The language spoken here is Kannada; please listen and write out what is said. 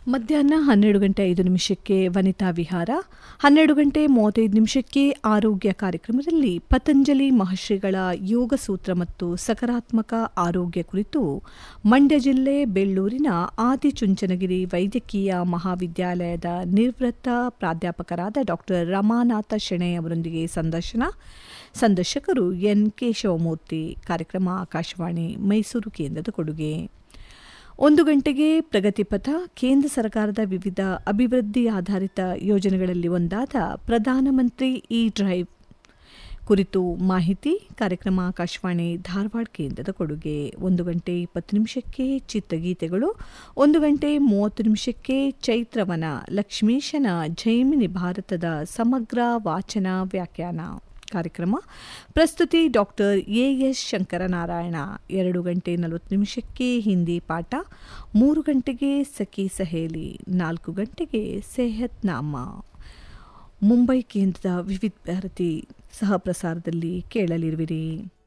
ಮಧ್ಯಾಹ್ನ ಹನ್ನೆರಡು ಗಂಟೆ ಐದು ನಿಮಿಷಕ್ಕೆ ವನಿತಾ ವಿಹಾರ ಹನ್ನೆರಡು ಗಂಟೆ ಮೂವತ್ತೈದು ನಿಮಿಷಕ್ಕೆ ಆರೋಗ್ಯ ಕಾರ್ಯಕ್ರಮದಲ್ಲಿ ಪತಂಜಲಿ ಮಹರ್ಷಿಗಳ ಯೋಗ ಸೂತ್ರ ಮತ್ತು ಸಕಾರಾತ್ಮಕ ಆರೋಗ್ಯ ಕುರಿತು ಮಂಡ್ಯ ಜಿಲ್ಲೆ ಬೆಳ್ಳೂರಿನ ಆದಿಚುಂಚನಗಿರಿ ವೈದ್ಯಕೀಯ ಮಹಾವಿದ್ಯಾಲಯದ ನಿವೃತ್ತ ಪ್ರಾಧ್ಯಾಪಕರಾದ ಡಾಕ್ಟರ್ ರಮಾನಾಥ ಶೆಣೆ ಅವರೊಂದಿಗೆ ಸಂದರ್ಶನ ಸಂದರ್ಶಕರು ಎನ್ ಕೇಶವಮೂರ್ತಿ ಕಾರ್ಯಕ್ರಮ ಆಕಾಶವಾಣಿ ಮೈಸೂರು ಕೇಂದ್ರದ ಕೊಡುಗೆ ಒಂದು ಗಂಟೆಗೆ ಪ್ರಗತಿಪಥ ಕೇಂದ್ರ ಸರ್ಕಾರದ ವಿವಿಧ ಅಭಿವೃದ್ಧಿ ಆಧಾರಿತ ಯೋಜನೆಗಳಲ್ಲಿ ಒಂದಾದ ಪ್ರಧಾನಮಂತ್ರಿ ಇ ಡ್ರೈವ್ ಕುರಿತು ಮಾಹಿತಿ ಕಾರ್ಯಕ್ರಮ ಆಕಾಶವಾಣಿ ಧಾರವಾಡ ಕೇಂದ್ರದ ಕೊಡುಗೆ ಒಂದು ಗಂಟೆ ಇಪ್ಪತ್ತು ನಿಮಿಷಕ್ಕೆ ಚಿತ್ರಗೀತೆಗಳು ಒಂದು ಗಂಟೆ ಮೂವತ್ತು ನಿಮಿಷಕ್ಕೆ ಚೈತ್ರವನ ಲಕ್ಷ್ಮೀಶನ ಜೈಮಿನಿ ಭಾರತದ ಸಮಗ್ರ ವಾಚನ ವ್ಯಾಖ್ಯಾನ ಕಾರ್ಯಕ್ರಮ ಪ್ರಸ್ತುತಿ ಡಾಕ್ಟರ್ ಎ ಎಸ್ ಶಂಕರನಾರಾಯಣ ಎರಡು ಗಂಟೆ ನಲವತ್ತು ನಿಮಿಷಕ್ಕೆ ಹಿಂದಿ ಪಾಠ ಮೂರು ಗಂಟೆಗೆ ಸಖಿ ಸಹೇಲಿ ನಾಲ್ಕು ಗಂಟೆಗೆ ಸೆಹತ್ ನಾಮ ಮುಂಬೈ ಕೇಂದ್ರದ ವಿವಿಧ ಭಾರತಿ ಸಹ ಪ್ರಸಾರದಲ್ಲಿ ಕೇಳಲಿರುವಿರಿ